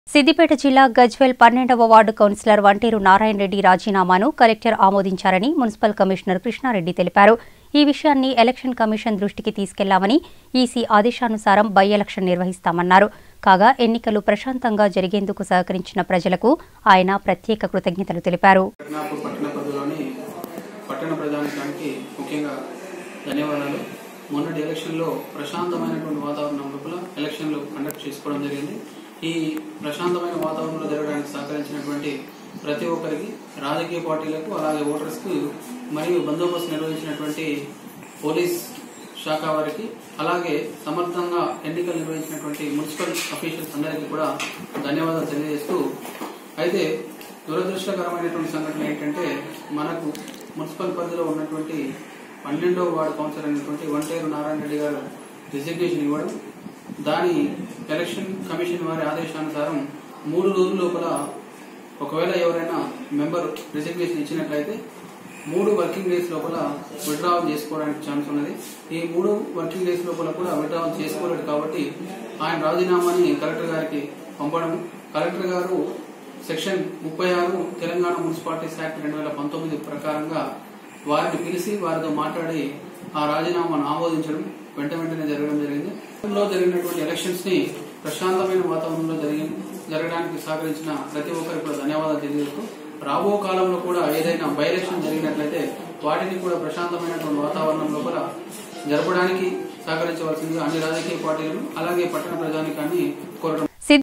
సిద్దిపేట జిల్లా గజ్వెల్ పన్నెండవ ward councillor Vanteru Narayana Reddy రాజీనామాను కలెక్టర్ ఆమోదించారని మున్సిపల్ కమిషనర్ కృష్ణారెడ్డి తెలిపారు ఈ విషయాన్ని ఎలక్షన్ కమిషన్ దృష్టికి తీసుకెళ్లామని ఈసీ ఆదేశానుసారం బై ఎలక్షన్ నిర్వహిస్తామన్నారు కాగా ఎన్నికలు ప్రశాంతంగా జరిగేందుకు సహకరించిన ప్రజలకు ఆయన ప్రత్యేక కృతజ్ఞతలు తెలిపారు పట్టణాపూర్ పట్టణ పరిధిలోని పట్టణ ప్రజానికానికి ముఖ్యంగా ధన్యవాదాలు మొన్నటి ఎలక్షన్లో ప్రశాంతమైనటువంటి వాతావరణం లోపల ఎలక్షన్లు కండక్ట్ చేసుకోవడం జరిగింది ఈ ప్రశాంతమైన వాతావరణంలో జరగడానికి సహకరించినటువంటి ప్రతి ఒక్కరికి రాజకీయ పార్టీలకు అలాగే ఓటర్స్కు మరియు బందోబస్తు నిర్వహించినటువంటి పోలీస్ శాఖ వారికి అలాగే సమర్థంగా ఎన్నికలు నిర్వహించినటువంటి మున్సిపల్ అఫీషియల్స్ అందరికీ కూడా ధన్యవాదాలు తెలియజేస్తూ అయితే దురదృష్టకరమైనటువంటి సంఘటన ఏంటంటే మనకు మున్సిపల్ పరిధిలో ఉన్నటువంటి పన్నెండవ వార్డు కౌన్సిలర్ అయినటువంటి వంటేరు నారాయణ రెడ్డి గారు రిజిగ్నేషన్ ఇవ్వడం దాని ఎలక్షన్ కమిషన్ వారి ఆదేశానుసారం మూడు రోజుల లోపల ఒకవేళ ఎవరైనా మెంబర్ రిజిగ్నేషన్ ఇచ్చినట్లయితే మూడు వర్కింగ్ డేస్ లోపల విడ్రావల్ చేసుకోవడానికి ఛాన్స్ ఉన్నది ఈ మూడు వర్కింగ్ డేస్ లోపల కూడా విడ్రావల్ చేసుకోలేడు కాబట్టి ఆయన రాజీనామాని కలెక్టర్ గారికి పంపడం కలెక్టర్ గారు సెక్షన్ ముప్పై ఆరు తెలంగాణ మున్సిపాలిటీస్ యాక్ట్ రెండు వేల పంతొమ్మిది ప్రకారంగా వారిని పిలిచి వారితో మాట్లాడి ఆ రాజీనామాను ఆమోదించడం వెంట వెంటనే జరగడం జరిగింది లో జరిగినటువంటి ఎలక్షన్స్ ని ప్రశాంతమైన వాతావరణంలో జరిగి జరగడానికి సహకరించిన ప్రతి ఒక్కరికి కూడా ధన్యవాదాలు తెలియజేస్తూ రాబో కాలంలో కూడా ఏదైనా బై ఎలక్షన్ జరిగినట్లయితే వాటిని కూడా ప్రశాంతమైనటువంటి వాతావరణం లోపల జరపడానికి సహకరించవలసిందిగా అన్ని రాజకీయ పార్టీలను అలాగే పట్టణ ప్రజానికాన్ని కోరడం